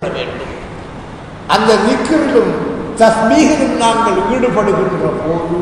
வேண்டும் அந்த விக்கிரிலும் தஸ்மீகிலும் நாங்கள் ஈடுபடுகின்ற போது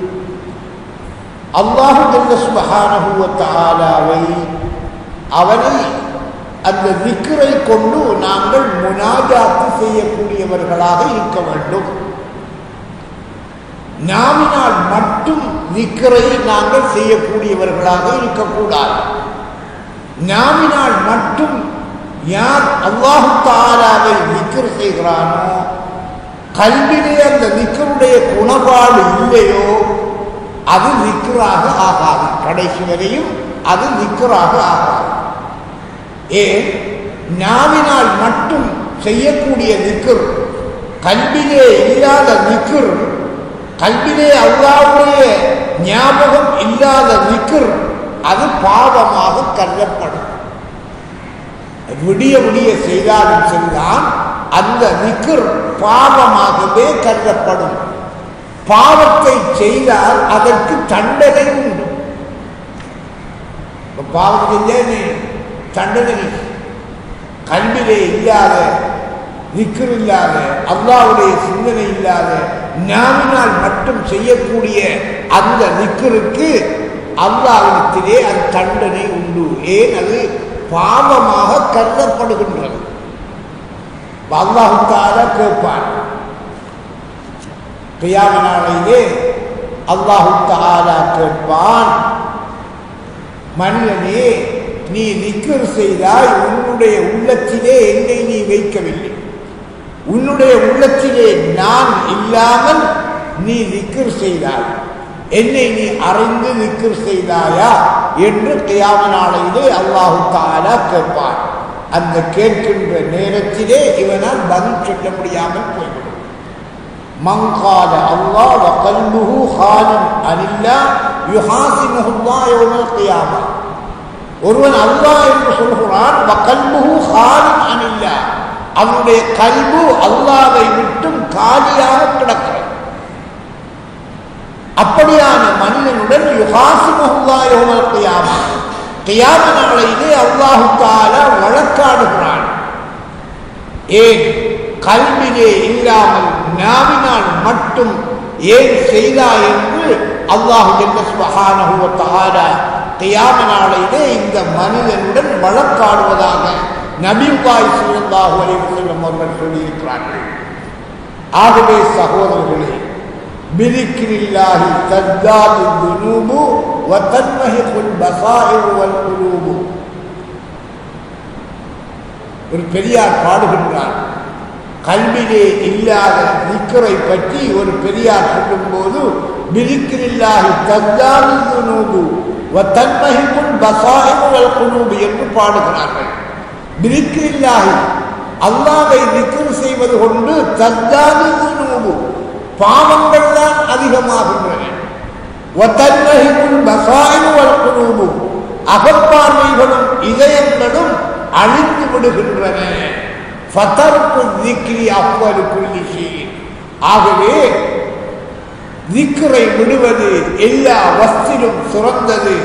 அல்லாஹு ஜல்ல சுபஹானஹு வ தஆலாவை அவனை அந்த விக்கிரை கொண்டு நாங்கள் முனாஜாத்து செய்யக்கூடியவர்களாக இருக்க வேண்டும் நாமினால் மட்டும் விக்கிரை நாங்கள் செய்யக்கூடியவர்களாக இருக்கக்கூடாது நாமினால் மட்டும் யார் அல்லாஹு தாலாவை விக்கிர் செய்கிறானோ கல்விலே அந்த விக்கருடைய குணபாடு இல்லையோ அது விக்கராக ஆகாது கடைசி வரையும் அது விக்கராக ஆகாது ஏன் நாவினால் மட்டும் செய்யக்கூடிய விக்கர் கல்விலே இல்லாத விக்கர் கல்விலே அல்லாவுடைய ஞாபகம் இல்லாத விக்கர் அது பாவமாக கருதப்படும் விடிய விடிய செய்தாலும் சரிதான் அந்த விக்கர் பாவமாகவே கருதப்படும் பாவத்தை செய்தால் அதற்கு தண்டனை உண்டு இப்ப பாவம் செஞ்சே தண்டனை கல்விலே இல்லாத விக்கர் இல்லாத அல்லாவுடைய சிந்தனை இல்லாத நாவினால் மட்டும் செய்யக்கூடிய அந்த விக்கருக்கு அல்லாவிடத்திலே அது தண்டனை உண்டு ஏன் அது பாவமாக கருதப்படுகின்றது அல்லாஹுக்காக கேட்பான் கியாம நாளையிலே அல்லாஹுக்காலா கேட்பான் மனிதனே நீ நிக்கர் செய்தாய் உன்னுடைய உள்ளத்திலே என்னை நீ வைக்கவில்லை உன்னுடைய உள்ளத்திலே நான் இல்லாமல் நீ நிக்கர் செய்தாய் என்னை நீ அறிந்து நிக்கர் செய்தாயா என்று கியாம நாளையிலே அல்லாஹு தாலா கேட்பான் அந்த கேட்கின்ற நேரத்திலே இவனால் பதில் சொல்ல முடியாமல் போய்விடும் மங்கால அல்லாஹ் வகல்புஹு ஹாலின் அனில்லா யுஹாசிமுல்லா யௌமல் கியாமா ஒருவன் அல்லாஹ் என்று சொல்கிறான் வகல்புஹு ஹாலின் அனில்லா அவனுடைய கல்பு அல்லாவை விட்டும் காலியாக கிடக்கிறது அப்படியான மனிதனுடன் யுகாசிமுல்லா யௌமல் கியாமா கியாம நாளையிலே அல்லாஹு தாலா வழக்காடுகிறான் ஏன் கல்விலே இல்லாமல் நாவினால் மட்டும் ஏன் செய்தாய் என்று அல்லாஹு ஜல்லஸ்வஹானஹுவ தஆலா கியாம நாளையிலே இந்த மனிதனுடன் வழக்காடுவதாக நபிவாய் ஸல்லல்லாஹு அலைஹி வஸல்லம் அவர்கள் சொல்லியிருக்கிறார்கள் ஆகவே சகோதரர்களே பிதிக்கிரில்லாஹி தத்தாது துனூபு வதன்மஹிகுல் பசாயிர் வல் குலூபு ஒரு பெரியார் பாடுகின்றார் கல்விலே இல்லாத நிக்கரை பற்றி ஒரு பெரியார் சொல்லும்போது பிதிக்கிரில்லாஹி தத்தாது துனூபு வதன்மஹிகுல் பசாயிர் வல் குலூபு என்று பாடுகிறார்கள் பிதிக்கிரில்லாஹி அல்லாவை நிக்கர் செய்வது கொண்டு தத்தாது துனூபு பாவங்கள் தான் அதிகமாகின்றன அகப்பார்வைகளும் இதயங்களும் அழிந்து விடுகின்றன ஆகவே திக்கரை விடுவது எல்லா வஸ்திலும் சிறந்தது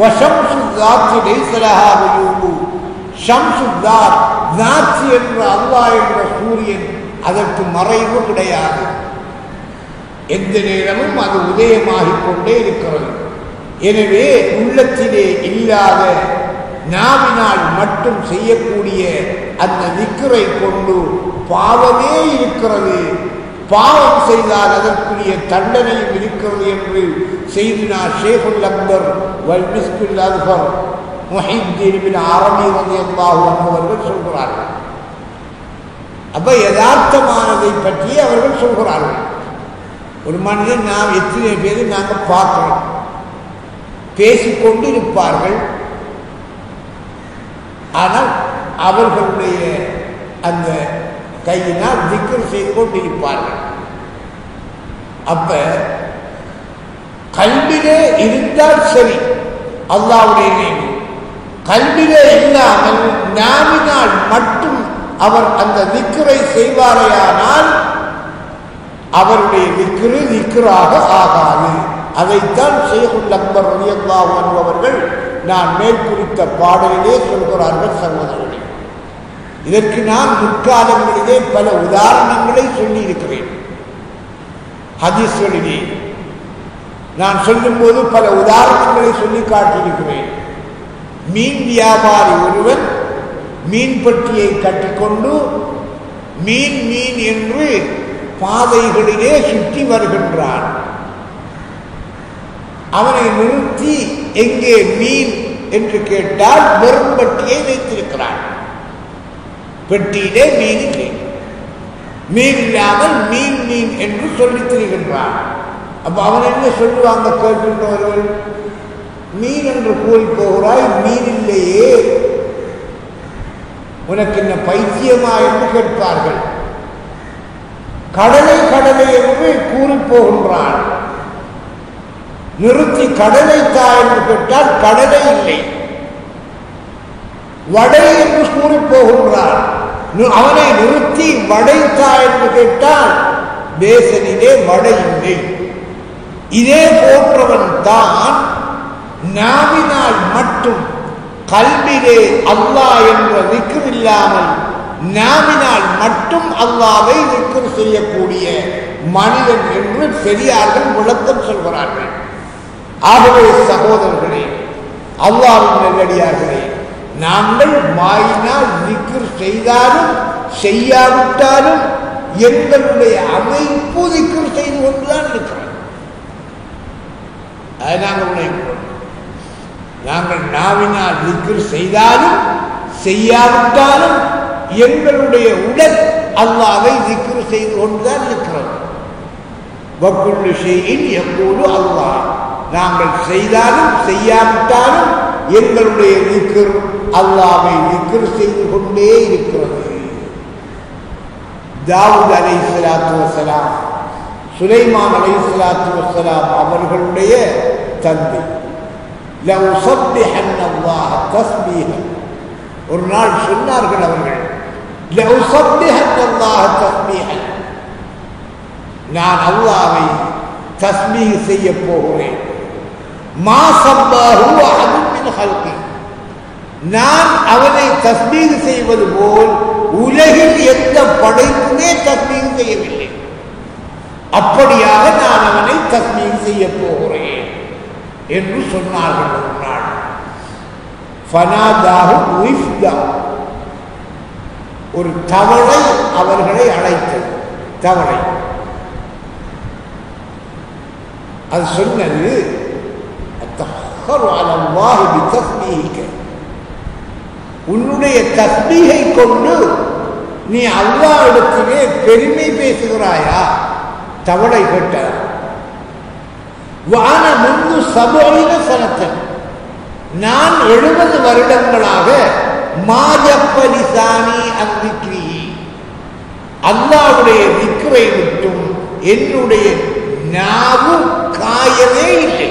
என்ற அல்லாஹ் என்ற சூரியன் அதற்கு மறைவு கிடையாது எந்த நேரமும் அது உதயமாகிக் கொண்டே இருக்கிறது எனவே உள்ளத்திலே இல்லாத நாவினால் மட்டும் செய்யக்கூடிய அந்த விக்கரை கொண்டு பாவமே இருக்கிறது பாவம் செய்தால் அதற்குரிய தண்டனையும் இருக்கிறது என்று செய்தினா ஷேகுல் அக்பர் வல் மிஸ்குல் அல்பர் முஹித்தீன் அரபி ரலியல்லாஹு அன்ஹு அவர்கள் சொல்கிறார்கள் அப்ப யதார்த்தமானதை பற்றி அவர்கள் சொல்கிறார்கள் ஒரு மனிதன் நாம் எத்தனை பேர் நாங்கள் பார்க்கிறோம் பேசிக்கொண்டு இருப்பார்கள் ஆனால் அவர்களுடைய அந்த கையினால் திக்கர் செய்து கொண்டு இருப்பார்கள் அப்ப கல்விலே இருந்தால் சரி அல்லாவுடைய நியமம் கல்விலே இல்லாமல் நாவினால் மட்டும் அவர் அந்த திக்கரை செய்வாரையானால் அவருடைய விக்ரு விக்ராக ஆகாது அதைத்தான் ஷேகுல் அக்பர் ரலியல்லாஹு அன்ஹு அவர்கள் நான் மேற்குறித்த பாடலிலே சொல்கிறார்கள் சகோதரர்களே இதற்கு நான் முற்காலங்களிலே பல உதாரணங்களை சொல்லியிருக்கிறேன் ஹதீஸ்களிலே நான் சொல்லும்போது பல உதாரணங்களை சொல்லி காட்டியிருக்கிறேன் மீன் வியாபாரி ஒருவன் மீன் பட்டியை கட்டிக்கொண்டு மீன் மீன் என்று பாதைகளிலே சுற்றி வருகின்றான் அவனை நிறுத்தி எங்கே மீன் என்று கேட்டால் வெறும் பட்டியை வைத்திருக்கிறான் பெட்டியிலே மீன் இல்லை மீன் இல்லாமல் மீன் மீன் என்று சொல்லித் திரிகின்றான் அப்ப அவன் என்ன சொல்லுவாங்க கேட்கின்றவர்கள் மீன் என்று கூறி போகிறாய் மீன் இல்லையே உனக்கு என்ன பைத்தியமா என்று கேட்பார்கள் கடலை கடலை என்று கூறி போகின்றான் நிறுத்தி கடலை தா என்று கேட்டால் கடலை இல்லை வடை என்று கூறி போகின்றான் நி- அவனை நிறுத்தி வடை தா என்று கேட்டால் பேசனிலே வடை இல்லை இதே போன்றவன் தான் நாவினால் மட்டும் கல்விலே அல்லாஹ் என்ற விக்ர் இல்லாமல் நாவினால் மட்டும் அல்லாவை விக்ர் செய்யக்கூடிய மனிதன் என்று பெரியார்கள் விளக்கம் சொல்கிறார்கள் ஆகவே சகோதரர்களே அல்லாவின் நல்லடியார்களே நாங்கள் வாயினால் விக்ர் செய்தாலும் செய்யாவிட்டாலும் எங்களுடைய அமைப்பு விக்ர் செய்து கொண்டுதான் இருக்கிறோம் அதை நாங்கள் உழைக்கிறோம் நாங்கள் நாவினால் விக்ர் செய்தாலும் செய்யாவிட்டாலும் எங்களுடைய உடல் அல்லாவை விக்ர் செய்து கொண்டுதான் இருக்கிறோம் வக்குள்ளு செய்யின் எப்போது அல்லாஹ் நாங்கள் செய்தாலும் செய்யாவிட்டாலும் எங்களுடைய விக்ர் அல்லாவை விக்ர் செய்து கொண்டே இருக்கிறது தாவூத் அலை சலாத்து வசலாம் சுலைமான் அலை சலாத்து வசலாம் அவர்களுடைய தந்தை لأصبحن الله تسبيحا ஒரு நாள் சொன்னார்கள் அவர்கள் لأصبحن الله تسبيحا நான் அல்லாவை தஸ்மீக செய்ய போகிறேன் மா சப்பாஹு அஹதும் மின் ஹல்கி நான் அவனை தஸ்மீக செய்வது போல் உலகில் எந்த படைப்புமே தஸ்மீக செய்யவில்லை அப்படியாக நான் அவனை தஸ்மீக செய்ய போகிறேன் என்று சொன்னார்கள் ஒரு நாள் ஃபனாதாஹு உயிஃப்தா ஒரு தவளை அவர்களை அழைத்தது தவளை அது சொன்னது அத்தஹரு அலல்லாஹி பிதஸ்பீஹிக உன்னுடைய தஸ்பீகை கொண்டு நீ அல்லாஹ்விடத்திலே பெருமை பேசுகிறாயா தவளை கேட்டார் வான முன்பு சபையின சனத்தன் நான் எழுபது வருடங்களாக மாஜப்பலிசானி அந்திக்ரி அல்லாவுடைய விக்ரை விட்டும் என்னுடைய நாவு காயவே இல்லை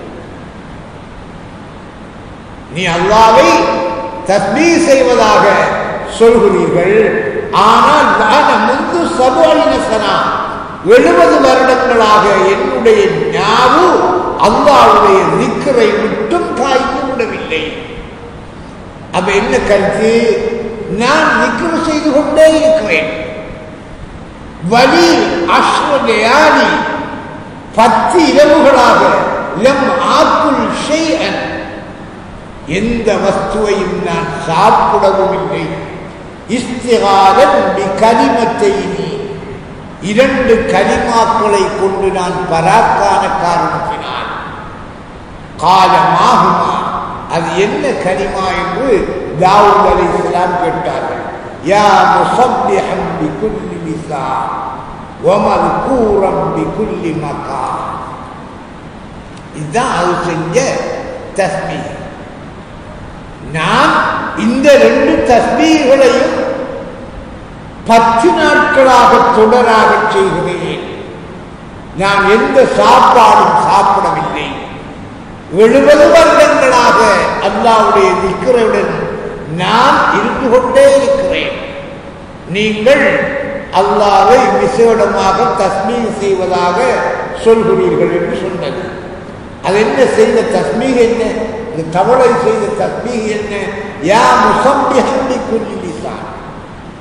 நீ அல்லாவை தஸ்மீ செய்வதாக சொல்கிறீர்கள் ஆனால் நான் முந்து சபோலினசனா எழுபது வருடங்களாக என்னுடைய ஞாவு அல்லாவுடைய நிக்கரை விட்டும் காய்ந்து விடவில்லை அப்ப என்ன கருத்து நான் நிக்கரு செய்து கொண்டே இருக்கிறேன் வலி அஸ்வலையானி பத்து இரவுகளாக லம் ஆக்குள் ஷைஅன் எந்த வஸ்துவையும் நான் சாப்பிடவும் இல்லை இஸ்திகாரன் பி கலிமத்தைனி இரண்டு கலிமாக்களை கொண்டு நான் பராக்கான காரணத்தினால் காலமாகுமா அது என்ன கலிமா என்று தாவூத் அலைஹிஸ்ஸலாம் கேட்டார்கள் யா முஸப்பிஹன் பிகுல்லி லிசான் வமذكூரம் பிகுல்லி மகான் இதுதான் அது செஞ்ச தஸ்மீஹ் நான் இந்த ரெண்டு தஸ்மீகளையும் பத்து நாட்களாக தொடராக செய்கிறேன் நான் எந்த சாப்பாடும் சாப்பிடவில்லை எழுபது வருடங்களாக அல்லாவுடைய நிற்கிறவுடன் நான் இருந்து கொண்டே இருக்கிறேன் நீங்கள் அல்லாவை விசேடமாக தஸ்மீக செய்வதாக சொல்கிறீர்கள் என்று சொன்னது அது என்ன செய்த தஸ்மீக என்ன இந்த தவளை செய்த தஸ்மீக என்ன யா முசம்பிஹம்பி குல்லிசான்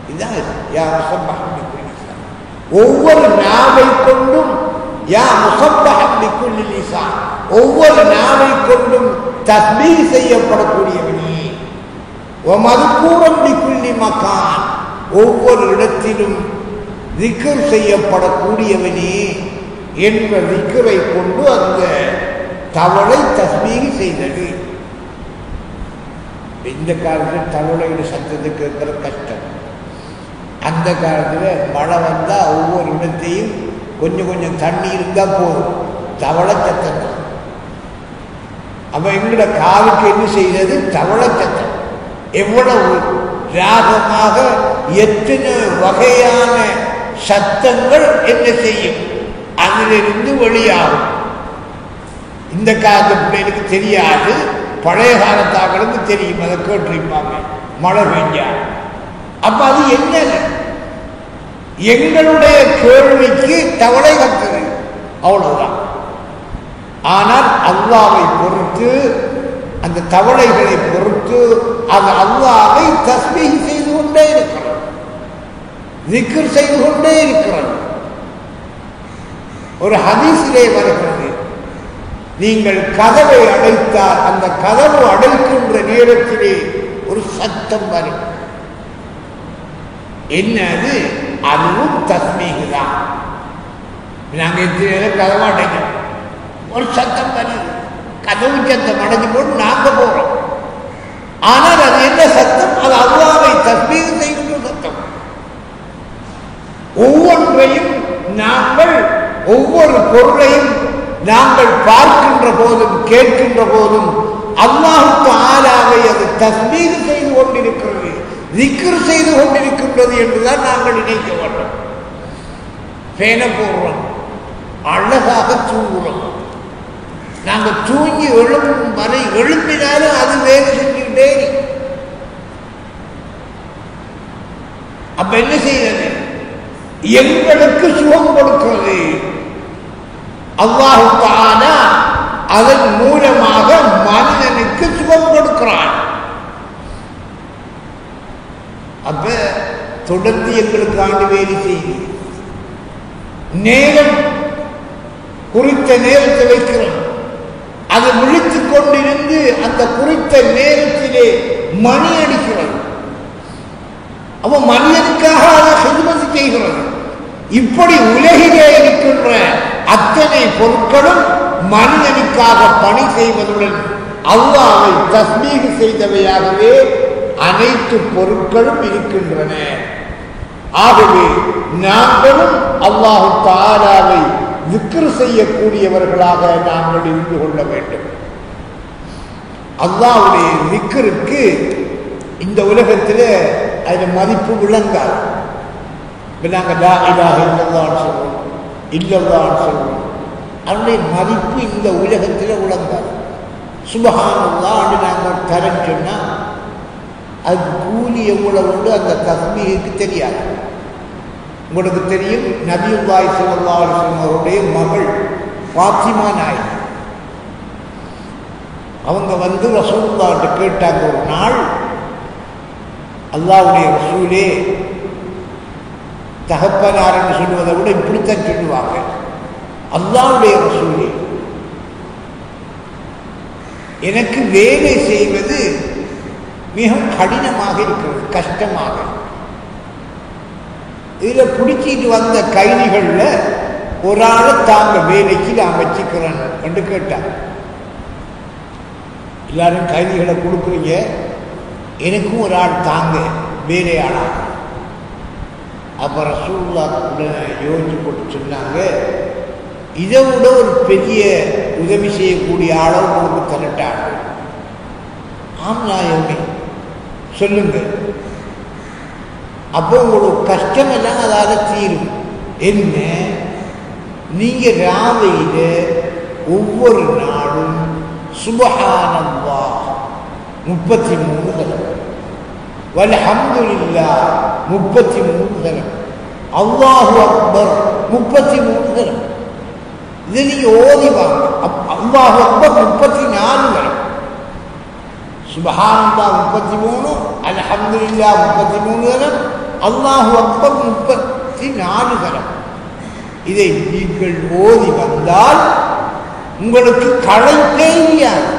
இதுதான் இது. யா முசப்பஹம் பிக்குல்லி லிசான். ஒவ்வொரு நாவை கொண்டும் யா முசப்பஹம் பிக்குல்லி லிசான். ஒவ்வொரு நாவை கொண்டும் தஸ்பீஹ் செய்யப்படக்கூடியவனே மதுக்கூறம் பிக்குல்லி மக்கான் ஒவ்வொரு இடத்திலும் திக்கர் செய்யப்படக்கூடியவனே என்ற திக்கரை கொண்டு அந்த தவளை தஸ்மீகி செய்தது இந்த காலத்தில் தவளையோட சத்தத்தை கேட்கிற கஷ்டம் அந்த காலத்தில் மழை வந்தால் ஒவ்வொரு இடத்தையும் கொஞ்சம் கொஞ்சம் தண்ணி இருந்தால் போதும் தவளை சத்தம் தான் அப்போ எங்களோட காலுக்கு என்ன செய்தது தவளை சத்தம் எவ்வளவு ராகமாக எத்தனை வகையான சத்தங்கள் என்ன செய்யும் அதிலிருந்து வெளியாகும் இந்த காலத்து பிள்ளைகளுக்கு தெரியாது பழைய காலத்தாக்களுக்கு தெரியும் அதை கேட்டிருப்பாங்க மழை பெஞ்சா அப்ப அது என்ன எங்களுடைய கேள்விக்கு தவளை கத்துது அவ்வளவுதான் ஆனால் அல்லாவை பொறுத்து அந்த தவளைகளை பொறுத்து அது அல்லாவை தஸ்மீக செய்து கொண்டே இருக்கிறது திக்ர் செய்து கொண்டே இருக்கிறது ஒரு ஹதீஸிலே வருகிறது நீங்கள் கதவை அடைத்தால் அந்த கதவு அடைக்கின்ற நேரத்திலே ஒரு சத்தம் வரும் என்ன அது அதுவும் தஸ்மீகு தான் நாங்கள் எத்தனை கதவை அடைக்கிறோம் ஒரு சத்தம் வருது கதவு சத்தம் அடைஞ்சு போட்டு நாங்க போறோம் ஆனால் அது என்ன சத்தம் அது அல்லாவை தஸ்மீக செய்கின்ற சத்தம் ஒவ்வொன்றையும் நாங்கள் ஒவ்வொரு பொருளையும் நாங்கள் பார்க்கின்ற போதும் கேட்கின்ற போதும் அல்லாஹுக்கு ஆளாவை அது தஸ்மீது செய்து கொண்டிருக்கிறது திக்ர் செய்து கொண்டிருக்கின்றது என்றுதான் நாங்கள் நினைக்க வேண்டும் பேன போடுறோம் அழகாக தூங்குறோம் நாங்கள் தூங்கி எழும்பும் வரை எழும்பினாலும் அது வேலை செஞ்சுக்கிட்டே இருக்கு. அப்ப என்ன செய்யறது எங்களுக்கு சுகம் கொடுக்கிறது அல்லாஹு தாலா அதன் மூலமாக மனிதனுக்கு சுகம் கொடுக்கிறான் அப்ப தொடர்ந்து எங்களுக்காண்டு வேலை செய்து நேரம் குறித்த நேரத்தை வைக்கிறோம் அது விழித்துக் கொண்டிருந்து அந்த குறித்த நேரத்திலே மணி அடிக்கிறது அப்ப மனிதனுக்காக அதை செல்வது செய்கிறது இப்படி உலகிலே இருக்கின்ற அத்தனை பொருட்களும் மனிதனுக்காக பணி செய்வதுடன் அல்லாவை தஸ்மீக செய்தவையாகவே அனைத்து பொருட்களும் இருக்கின்றன ஆகவே நாங்களும் அல்லாஹு தாலாவை விக்ரு செய்யக்கூடியவர்களாக நாங்கள் இருந்து கொள்ள வேண்டும் அல்லாவுடைய விக்ருக்கு இந்த உலகத்தில் அதில் மதிப்பு விளங்காது இப்போ நாங்கள் லா இலாஹ இல்லல்லான்னு சொல்றோம் இல்லல்லான்னு சொல்றோம் அதனுடைய மதிப்பு இந்த உலகத்தில் விளங்காது சுபகானல்லான்னு நாங்கள் தரேன்னு சொன்னால் அது கூலி எவ்வளவு உண்டு அந்த தஸ்மீகுக்கு தெரியாது உங்களுக்கு தெரியும் நபியுல்லாய் சல்லா அவருடைய மகள் பாத்திமா நாய் அவங்க வந்து ரசூல்லாட்ட கேட்டாங்க ஒரு நாள் அல்லாவுடைய ரசூலே தகப்பனார்னு சொல்லுவதை விட இப்படித்தான் சொல்லுவாங்க அல்லாவுடைய ரசூலே எனக்கு வேலை செய்வது மிக கடினமாக இருக்கிறது கஷ்டமாக இதில் பிடிச்சிட்டு வந்த கைதிகளில் ஒரு ஆளை தாங்க வேலைக்கு நான் வச்சுக்கிறேன் என்று கேட்டார் எல்லாரும் கைதிகளை கொடுக்குறீங்க எனக்கும் ஒரு ஆள் தாங்க வேலையாளாக அப்போ ரசூல்லா கூட யோசிச்சு போட்டு சொன்னாங்க இதை விட ஒரு பெரிய உதவி செய்யக்கூடிய ஆளை உங்களுக்கு தரட்டாங்க ஆம்நாயமே சொல்லுங்க அப்போ உங்களுக்கு கஷ்டம் எல்லாம் அதால் தீரும் என்ன நீங்க ராவையில ஒவ்வொரு நாளும் சுபஹானல்லா முப்பத்தி மூணு தரம் வல்ஹம்துலில்லா முப்பத்தி மூணு தரம் அல்லாஹு அக்பர் முப்பத்தி மூணு தரம் இதை நீங்க ஓதி வாங்க அல்லாஹு அக்பர் முப்பத்தி நாலு தரம் சுபஹானல்லா முப்பத்தி மூணு அல்ஹம்துலில்லா முப்பத்தி மூணு தரம் அல்லாஹு அக்பர் முப்பத்தி நாலு தரம் இதை நீங்கள் ஓதி வந்தால் உங்களுக்கு களைப்பே இல்லையாது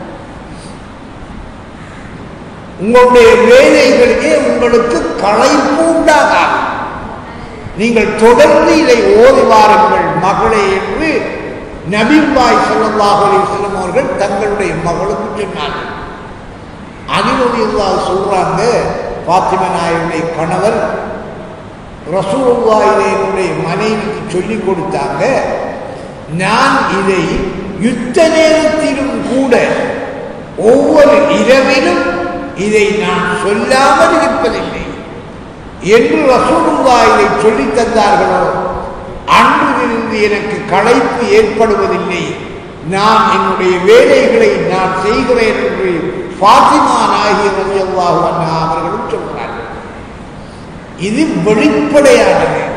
உங்களுடைய வேலைகளிலே உங்களுக்கு களைப்பு உண்டாகாது நீங்கள் தொடர்ந்து இதை ஓதி வாருங்கள் மகளே என்று நபிபாய் ஸல்லல்லாஹு அலைஹி வஸல்லம் அவர்கள் தங்களுடைய மகளுக்கு சொன்னார்கள் அதிலுல்லாஹ் சொல்றாங்க பாத்திம நாயனுடைய கணவர் ரசூலுல்லாஹினுடைய மனைவிக்கு சொல்லி கொடுத்தாங்க நான் இதை யுத்த நேரத்திலும் கூட ஒவ்வொரு இரவிலும் இதை நான் சொல்லாமல் இருப்பதில்லை என்று ரசூலுல்லா இதை சொல்லித் தந்தார்களோ அன்றிலிருந்து எனக்கு களைப்பு ஏற்படுவதில்லை நான் என்னுடைய வேலைகளை நான் செய்கிறேன் என்று ஃபாத்திமா நாயகி ரலியல்லாஹு அன்ஹா அவர்களும் சொல்கிறார்கள் இது வெளிப்படையானது